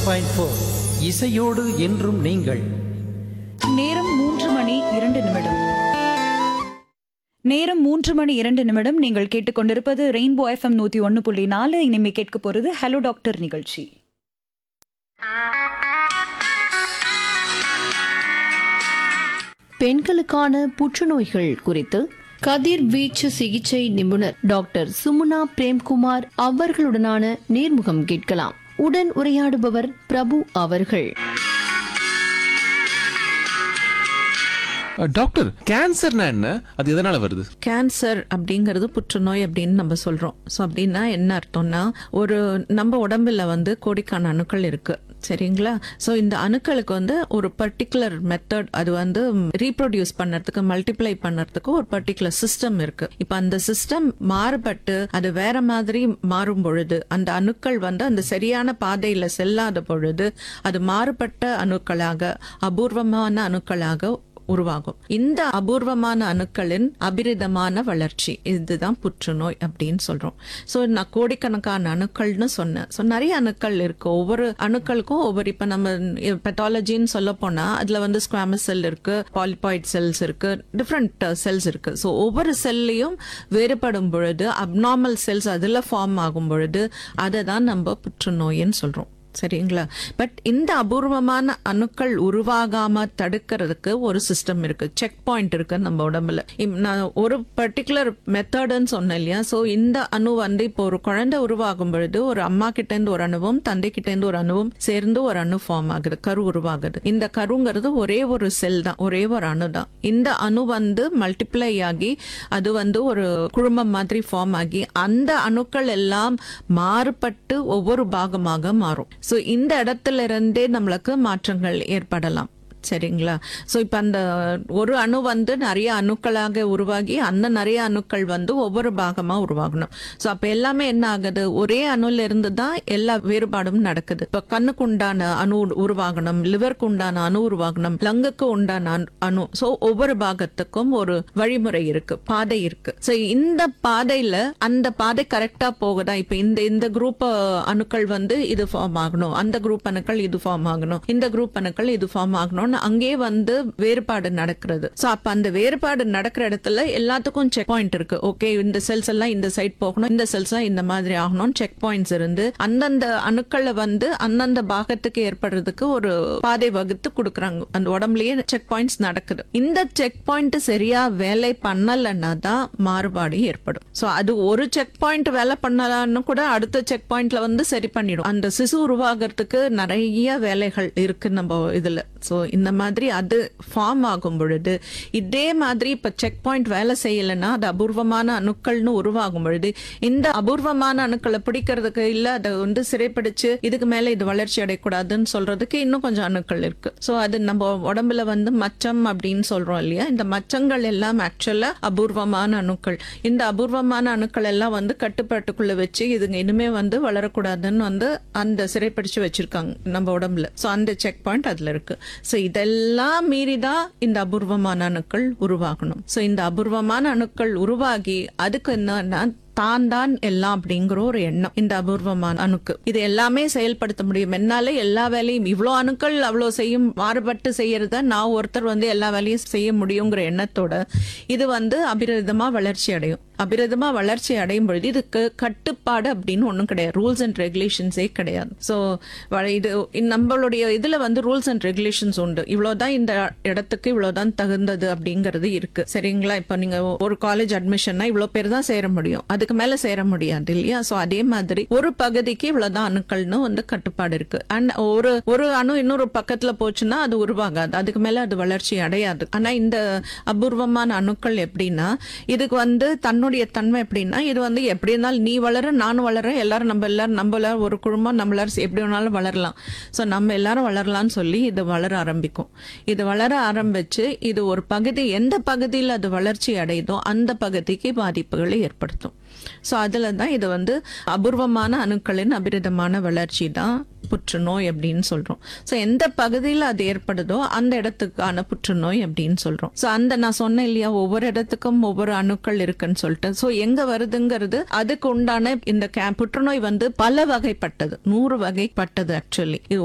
point four இசையோடு என்றும் நீங்கள் நேரம் மூன்று மணி இரண்டு நிமிடம் நேரம் மூன்று மணி இரண்டு நிமிடம் நீங்கள் கேட்டுக்கொண்டிருப்பது ரெயின்போ எஃப்எம் நூத்தி ஒன்னு புள்ளி நாலு இனிமே கேட்க போறது ஹலோ டாக்டர் நிகழ்ச்சி பெண்களுக்கான புற்றுநோய்கள் குறித்து கதிர்வீச்சு சிகிச்சை நிபுணர் டாக்டர் சுமுனா பிரேம்குமார் அவர்களுடனான நேர்முகம் கேட்கலாம் உடன் உரையாடுபவர் பிரபு அவர்கள் அஹ், டாக்டர் கேன்சர்னா என்ன அது எதனால வருது கேன்சர் அப்படிங்கிறது புற்றுநோய் அப்படின்னு நம்ம சொல்றோம் ஸோ அப்படின்னா என்ன அர்த்தம்னா ஒரு நம்ம உடம்புல வந்து கோடிக்கான அணுக்கள் இருக்கு சரிங்களா ஸோ இந்த அணுக்களுக்கு வந்து ஒரு பர்டிகுலர் மெத்தட் அது வந்து ரீப்ரொடியூஸ் பண்ணுறதுக்கு மல்டிப்ளை பண்ணுறதுக்கு ஒரு பர்டிகுலர் சிஸ்டம் இருக்கு இப்போ அந்த சிஸ்டம் மாறுபட்டு அது வேற மாதிரி மாறும் பொழுது அந்த அணுக்கள் வந்து அந்த சரியான பாதையில செல்லாத பொழுது அது மாறுபட்ட அணுக்களாக அபூர்வமான அணுக்களாக உருவாகும் இந்த அபூர்வமான அணுக்களின் அபிரிதமான வளர்ச்சி இதுதான் புற்றுநோய் அப்படின்னு சொல்றோம் ஸோ நான் கோடிக்கணக்கான அணுக்கள்னு சொன்னேன் ஸோ நிறைய அணுக்கள் இருக்கு ஒவ்வொரு அணுக்களுக்கும் ஒவ்வொரு இப்போ நம்ம பெத்தாலஜின்னு சொல்ல போனா அதுல வந்து ஸ்குவாமஸ் செல் இருக்கு பாலிபாய்ட் செல்ஸ் இருக்கு டிஃப்ரெண்ட் செல்ஸ் இருக்கு ஸோ ஒவ்வொரு செல்லையும் வேறுபடும் பொழுது அப்நார்மல் செல்ஸ் அதுல ஃபார்ம் ஆகும் பொழுது அதை தான் நம்ம புற்றுநோயின்னு சொல்றோம் சரிங்களா பட் இந்த அபூர்வமான அணுக்கள் உருவாகாம தடுக்கிறதுக்கு ஒரு சிஸ்டம் இருக்கு செக் பாயிண்ட் இருக்கு நம்ம உடம்புல இம்- நான் ஒரு பர்டிகுலர் மெத்தடுன்னு சொன்னேன் இல்லையா ஸோ இந்த அணு வந்து இப்போ ஒரு குழந்தை உருவாகும் பொழுது ஒரு அம்மா கிட்ட இருந்து ஒரு அணுவும் தந்தை கிட்ட இருந்து ஒரு அணுவும் சேர்ந்து ஒரு அணு ஃபார்ம் ஆகுது கரு உருவாகுது இந்த கருங்கிறது ஒரே ஒரு செல் தான் ஒரே ஒரு அணு தான் இந்த அணு வந்து மல்டிப்ளை ஆகி அது வந்து ஒரு குழுமம் மாதிரி ஃபார்ம் ஆகி அந்த அணுக்கள் எல்லாம் மாறுபட்டு ஒவ்வொரு பாகமாக மாறும் சோ இந்த இடத்துல இருந்தே நம்மளுக்கு மாற்றங்கள் ஏற்படலாம் சரிங்களா சோ இப்ப அந்த ஒரு அணு வந்து நிறைய அணுக்களாக உருவாகி அந்த நிறைய அணுக்கள் வந்து ஒவ்வொரு பாகமா உருவாகணும் சோ அப்ப எல்லாமே என்ன ஆகுது ஒரே அணுல இருந்து தான் எல்லா வேறுபாடும் நடக்குது இப்ப கண்ணுக்கு உண்டான அணு உருவாகணும் லிவருக்கு உண்டான அணு உருவாகணும் லங்குக்கு உண்டான அணு- அணு சோ ஒவ்வொரு பாகத்துக்கும் ஒரு வழிமுறை இருக்கு பாதை இருக்கு சோ இந்த பாதையில அந்த பாதை கரெக்டா போகுதா இப்ப இந்த இந்த குரூப் அணுக்கள் வந்து இது ஃபார்ம் ஆகணும் அந்த குரூப் அணுக்கள் இது ஃபார்ம் ஆகணும் இந்த குரூப் அணுக்கள் இது ஃபார்ம் ஆகணும்னு அங்கே வந்து வேறுபாடு நடக்கிறது சோ அப்ப அந்த வேறுபாடு நடக்கிற இடத்துல எல்லாத்துக்கும் செக் பாயிண்ட் இருக்கு ஓகே இந்த செல்ஸ் எல்லாம் இந்த சைட் போகணும் இந்த செல்ஸ் எல்லாம் இந்த மாதிரி ஆகணும் செக் பாயிண்ட்ஸ் இருந்து அந்தந்த அணுக்களை வந்து அந்தந்த பாகத்துக்கு ஏற்படுறதுக்கு ஒரு பாதை வகுத்து கொடுக்கறாங்க அந்த உடம்புலயே செக் பாயிண்ட்ஸ் நடக்குது இந்த செக் பாயிண்ட் சரியா வேலை பண்ணலன்னா தான் மாறுபாடு ஏற்படும் சோ அது ஒரு செக் பாயிண்ட் வேலை பண்ணலாம்னு கூட அடுத்த செக் பாயிண்ட்ல வந்து சரி பண்ணிடும் அந்த சிசு உருவாகிறதுக்கு நிறைய வேலைகள் இருக்கு நம்ம இதுல சோ இந்த மாதிரி அது ஃபார்ம் ஆகும் பொழுது இதே மாதிரி இப்ப செக் பாயிண்ட் வேலை செய்யலைன்னா அது அபூர்வமான அணுக்கள்னு உருவாகும் பொழுது இந்த அபூர்வமான அணுக்களை பிடிக்கிறதுக்கு இல்ல அதை வந்து சிறைப்பிடிச்சு இதுக்கு மேல இது வளர்ச்சி அடையக்கூடாதுன்னு சொல்றதுக்கு இன்னும் கொஞ்சம் அணுக்கள் இருக்கு சோ அது நம்ம உடம்புல வந்து மச்சம் அப்படின்னு சொல்றோம் இல்லையா இந்த மச்சங்கள் எல்லாம் ஆக்சுவலா அபூர்வமான அணுக்கள் இந்த அபூர்வமான அணுக்கள் எல்லாம் வந்து கட்டுப்பாட்டுக்குள்ள வச்சு இதுங்க இனிமே வந்து வளரக்கூடாதுன்னு வந்து அந்த சிறைப்பிடிச்சு வச்சிருக்காங்க நம்ம உடம்புல சோ அந்த செக் பாயிண்ட் அதுல இருக்கு சோ இதெல்லாம் மீறி தான் இந்த அபூர்வமான அணுக்கள் உருவாகணும் சோ இந்த அபூர்வமான அணுக்கள் உருவாகி அதுக்கு என்னன்னா தான் தான் எல்லாம் அப்படிங்கிற ஒரு எண்ணம் இந்த அபூர்வமான அணுக்கு இது எல்லாமே செயல்படுத்த முடியும் என்னால எல்லா வேலையும் இவ்வளோ அணுக்கள் அவ்வளோ செய்யும் மாறுபட்டு செய்யறத நான் ஒருத்தர் வந்து எல்லா வேலையும் செய்ய முடியுங்கிற எண்ணத்தோட இது வந்து அபிரதமா வளர்ச்சி அடையும் அபிரதமா வளர்ச்சி அடையும் பொழுது இதுக்கு கட்டுப்பாடு அப்படின்னு ஒன்றும் கிடையாது ரூல்ஸ் அண்ட் ரெகுலேஷன்ஸே கிடையாது ஸோ இது நம்மளுடைய இதுல வந்து ரூல்ஸ் அண்ட் ரெகுலேஷன்ஸ் உண்டு இவ்வளவுதான் இந்த இடத்துக்கு இவ்வளவுதான் தகுந்தது அப்படிங்கிறது இருக்கு சரிங்களா இப்போ நீங்க ஒரு காலேஜ் அட்மிஷன்னா இவ்வளவு பேர் தான் சேர முடியும் அதுக்கு மேல சேர முடியாது இல்லையா சோ அதே மாதிரி ஒரு பகுதிக்கு இவ்வளவுதான் அணுக்கள்னு வந்து கட்டுப்பாடு இருக்கு அண்ட் ஒரு ஒரு அணு இன்னொரு பக்கத்துல போச்சுன்னா அது உருவாகாது அதுக்கு மேல அது வளர்ச்சி அடையாது ஆனா இந்த அபூர்வமான அணுக்கள் எப்படின்னா இதுக்கு வந்து தன்னுடைய தன்மை எப்படின்னா இது வந்து எப்படி இருந்தாலும் நீ வளர நானும் வளரேன் எல்லாரும் நம்ம எல்லாரும் நம்ம எல்லாரும் ஒரு குடும்பம் நம்ம எல்லாரும் எப்படி வேணாலும் வளரலாம் சோ நம்ம எல்லாரும் வளரலாம்னு சொல்லி இது வளர ஆரம்பிக்கும் இது வளர ஆரம்பிச்சு இது ஒரு பகுதி எந்த பகுதியில் அது வளர்ச்சி அடையுதோ அந்த பகுதிக்கு பாதிப்புகளை ஏற்படுத்தும் சோ அதுல தான் இது வந்து அபூர்வமான அணுக்களின் அபிரிதமான வளர்ச்சி தான் புற்றுநோய் அப்படின்னு சொல்றோம் சோ எந்த பகுதியில் அது ஏற்படுதோ அந்த இடத்துக்கான புற்றுநோய் அப்படின்னு சொல்றோம் சோ அந்த நான் சொன்னேன் இல்லையா ஒவ்வொரு இடத்துக்கும் ஒவ்வொரு அணுக்கள் இருக்குன்னு சொல்லிட்டு சோ எங்க வருதுங்கிறது அதுக்கு உண்டான இந்த கே- புற்றுநோய் வந்து பல வகைப்பட்டது நூறு வகைப்பட்டது ஆக்சுவலி இது